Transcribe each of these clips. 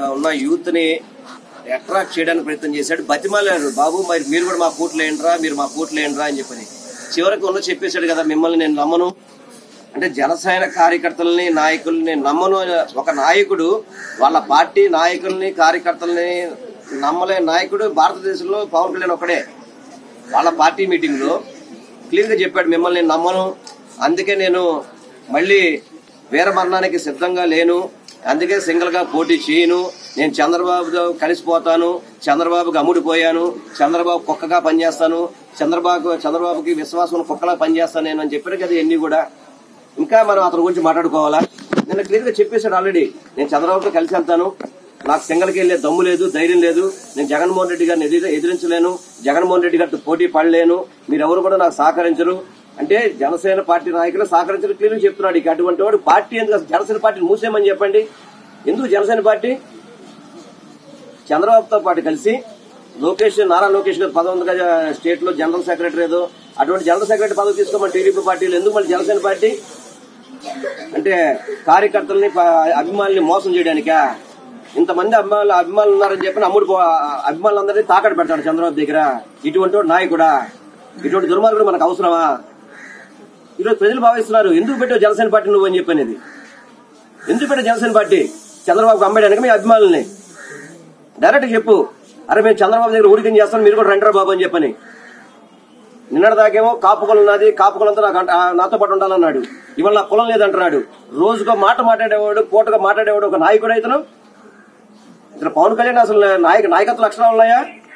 ఉన్న యూత్ ని అట్రాక్ట్ చేయడానికి ప్రయత్నం చేశాడు బతిమాలాడు బాబు మరి మీరు కూడా మా కూట్లు ఏంట్రా మీరు మా కూట్లు ఏంట్రా అని చెప్పని చివరికి ఉన్న చెప్పేశాడు కదా మిమ్మల్ని నేను నమ్మను అంటే జనసేన కార్యకర్తలని నాయకుల్ని నమ్మను అని ఒక నాయకుడు వాళ్ళ పార్టీ నాయకుల్ని కార్యకర్తల్ని నమ్మలే నాయకుడు భారతదేశంలో పవన్ కళ్యాణ్ ఒకడే వాళ్ళ పార్టీ మీటింగ్ లో క్లియర్ గా చెప్పాడు మిమ్మల్ని నేను నమ్మను అందుకే నేను మళ్ళీ వీరమరణానికి సిద్ధంగా లేను అందుకే సింగిల్ గా పోటీ చేయను నేను చంద్రబాబుతో కలిసిపోతాను చంద్రబాబుకి అమ్ముడిపోయాను చంద్రబాబు కుక్కగా పనిచేస్తాను చంద్రబాబు చంద్రబాబుకి విశ్వాసం కుక్కలా పనిచేస్తాను నేను అని చెప్పాడు కదా ఎన్ని కూడా ఇంకా మనం అతని గురించి మాట్లాడుకోవాలా నేను క్లియర్ గా చెప్పేశాడు ఆల్రెడీ నేను చంద్రబాబుతో కలిసి వెళ్తాను నాకు సింగల్కి వెళ్లే దమ్ము లేదు ధైర్యం లేదు నేను జగన్మోహన్ రెడ్డి గారిని ఎదిరి- ఎదిరించలేను జగన్మోహన్ రెడ్డి గారితో పోటీ పడలేను మీరెవరు కూడా నాకు సహకరించరు అంటే జనసేన పార్టీ నాయకులు సహకరించడం క్లియర్ గా చెప్తున్నాడు ఇక అటువంటి వాడు పార్టీ ఎందుకు అసలు జనసేన పార్టీని మూసేయమని చెప్పండి ఎందుకు జనసేన పార్టీ చంద్రబాబుతో పాటు కలిసి లోకేష్ నారా లోకేష్ గారు పదవి ఉంది కదా స్టేట్ లో జనరల్ సెక్రటరీ ఏదో అటువంటి జనరల్ సెక్రటరీ పదవి తీసుకోమని టీడీపీ పార్టీలు ఎందుకు మళ్ళీ జనసేన పార్టీ అంటే కార్యకర్తల్ని ప- అభిమానుల్ని మోసం చేయడానికా ఇంతమంది అభిమానులు అభిమానులు ఉన్నారని చెప్పి అమ్ముడు పో- అభిమానులందరినీ తాకట్టు పెడతాడు చంద్రబాబు దగ్గర ఇటువంటి వాడు నాయకుడా ఇటువంటి దుర్మార్గుడు మనకు అవసరమా ఈరోజు ప్రజలు భావిస్తున్నారు ఎందుకు పెట్టావు జనసేన పార్టీ నువ్వు అని చెప్పనేది ఎందుకు పెట్టావు జనసేన పార్టీ చంద్రబాబు అమ్మడానికి మీ అభిమానుల్ని డైరెక్ట్ చెప్పు అరే మేము చంద్రబాబు దగ్గర ఊడికం చేస్తాం మీరు కూడా రండిరా బాబు అని చెప్పని నిన్నటి దాకేమో కాపు కులం నాది కాపు కులంతో నాకు అంట- ఆ, నాతో పాటు ఉండాలన్నాడు ఇవాళ నా కులం లేదంటున్నాడు రోజుకో మాట మాట్లాడేవాడు పూటగా మాట్లాడేవాడు ఒక నాయకుడు అయితను ఇతను పవన్ కళ్యాణ్ అసలు నాయక నాయకత్వ లక్షణాలు ఉన్నాయా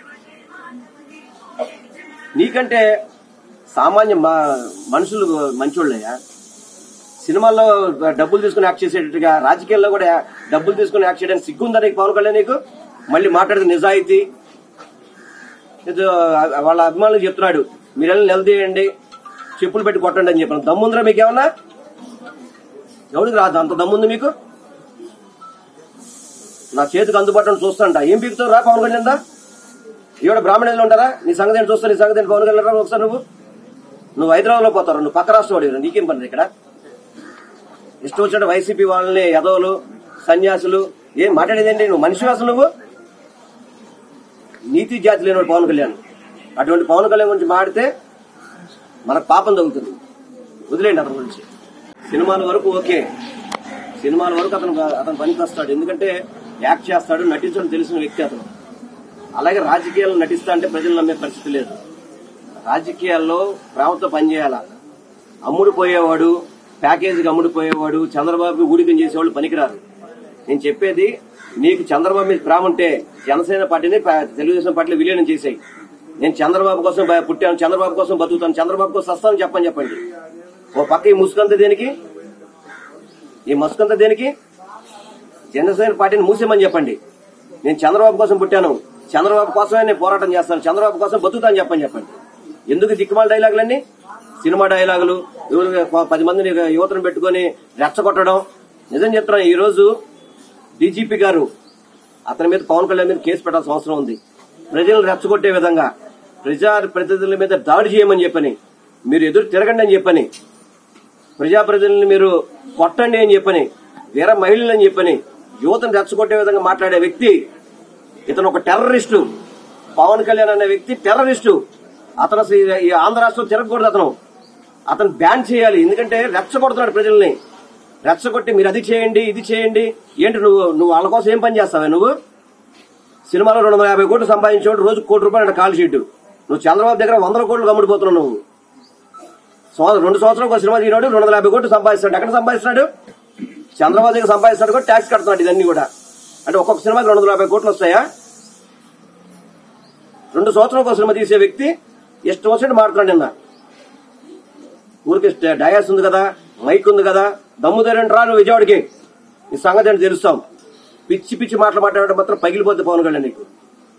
నీకంటే సామాన్య మ- మనుషులు మంచోళ్ళయ్యా సినిమాల్లో డబ్బులు తీసుకుని యాక్ట్ చేసేటట్టుగా రాజకీయాల్లో కూడా డబ్బులు తీసుకుని యాక్ట్ చేయడానికి సిగ్గుందా నీకు పవన్ కళ్యాణ్ నీకు మళ్ళీ మాట్లాడితే నిజాయితీ ఏదో వాళ్ళ అభిమానులు చెప్తున్నాడు మీరు వెళ్ళి నిలదీయండి చెప్పులు పెట్టి కొట్టండి అని చెప్పాను దమ్ముందిరా మీకు ఏమన్నా ఎవరికి రాదు అంత దమ్ముంది మీకు నా చేతికి అందుబాటులో చూస్తాంట ఏం పీకుతావు రా పవన్ కళ్యాణ్ దా ఈవిడ బ్రాహ్మణులు ఉంటారా నీ సంగతి ఏంటి చూస్తా నీ సంగతి ఏంటి పవన్ కళ్యాణ్ రా ఒకసారి నువ్వు నువ్వు హైదరాబాద్ లో పోతారు నువ్వు పక్క రాష్ట్రం వాడు నీకేం పని ఇక్కడ ఇష్టం వచ్చినట్టు వైసీపీ వాళ్ళని యదవులు సన్యాసులు ఏం మాట్లాడేదేంటి నువ్వు మనిషి అసలు నువ్వు నీతి జాతి లేనివాడు పవన్ కళ్యాణ్ అటువంటి పవన్ కళ్యాణ్ గురించి మాడితే మనకు పాపం తగ్గుతుంది వదిలేండి అతని గురించి సినిమాల వరకు ఓకే సినిమాల వరకు అతను అతను పనికి వస్తాడు ఎందుకంటే యాక్ట్ చేస్తాడు నటించడం తెలిసిన వ్యక్తి అతను అలాగే రాజకీయాల్లో నటిస్తా అంటే ప్రజలు నమ్మే పరిస్థితి లేదు రాజకీయాల్లో ప్రేమతో పనిచేయాల అమ్ముడు పోయేవాడు ప్యాకేజీకి అమ్ముడు పోయేవాడు చంద్రబాబు ఊడికం చేసేవాళ్ళు పనికిరారు నేను చెప్పేది నీకు చంద్రబాబు మీద ప్రేమ ఉంటే జనసేన పార్టీని ప- తెలుగుదేశం పార్టీని విలీనం చేసాయి నేను చంద్రబాబు కోసం బ- పుట్టాను చంద్రబాబు కోసం బతుకుతాను చంద్రబాబు కోసం వస్తాను చెప్పని చెప్పండి ఓ పక్క ఈ ముసుకంత దేనికి ఈ ముసుకంత దేనికి జనసేన పార్టీని మూసేమని చెప్పండి నేను చంద్రబాబు కోసం పుట్టాను చంద్రబాబు కోసమే నేను పోరాటం చేస్తాను చంద్రబాబు కోసం బతుకుతాను చెప్పని చెప్పండి ఎందుకు దిక్కుమాల డైలాగులన్నీ సినిమా డైలాగులు యువత- పది మందిని యువతను పెట్టుకొని రెచ్చగొట్టడం నిజం చెప్తున్నాను ఈ రోజు డీజీపీ గారు అతని మీద పవన్ కళ్యాణ్ మీద కేసు పెట్టాల్సిన అవసరం ఉంది ప్రజలను రెచ్చగొట్టే విధంగా ప్రజా ప్రతినిధుల మీద దాడి చేయమని చెప్పని మీరు ఎదురు తిరగండి అని చెప్పని ప్రజాప్రతినిధులను మీరు కొట్టండి అని చెప్పని వీర మహిళలు అని చెప్పని యువతను రెచ్చగొట్టే విధంగా మాట్లాడే వ్యక్తి ఇతను ఒక టెర్రరిస్టు పవన్ కళ్యాణ్ అనే వ్యక్తి టెర్రరిస్టు అతను అసలు ఈ- ఈ ఆంధ్ర రాష్ట్రం తిరగకూడదు అతను అతను బ్యాన్ చేయాలి ఎందుకంటే రెచ్చగొడుతున్నాడు ప్రజల్ని రెచ్చగొట్టి మీరు అది చేయండి ఇది చేయండి ఏంటి నువ్వు నువ్వు వాళ్ళ కోసం ఏం పని చేస్తావా నువ్వు సినిమాలో రెండు వందల యాభై కోట్లు సంపాదించేవాడు రోజు కోటి రూపాయలు కాల్ షీట్ నువ్వు చంద్రబాబు దగ్గర వందల కోట్లు కమ్ముడిపోతున్నావు నువ్వు సంవ- రెండు సంవత్సరాలు ఒక సినిమా తీయనాడు రెండు వందల యాభై కోట్లు సంపాదిస్తాడు ఎక్కడ సంపాదిస్తున్నాడు చంద్రబాబు దగ్గర సంపాదిస్తాడు కూడా ట్యాక్స్ కడుతున్నాడు ఇదన్నీ కూడా అంటే ఒక్కొక్క సినిమాకి రెండు వందల యాభై కోట్లు వస్తాయా రెండు సంవత్సరాలు ఒక సినిమా తీసే వ్యక్తి ఇష్టం వచ్చినట్టు మాట్లాడు నిన్న ఊరికి డయాస్ ఉంది కదా మైక్ ఉంది కదా దమ్ము ధైర్యం రా నువ్వు విజయవాడకి ఈ సంగతి ఏంటో తెలుస్తాం పిచ్చి పిచ్చి మాటలు మాట్లాడడం మాత్రం పగిలిపోద్ది పవన్ కళ్యాణ్ నీకు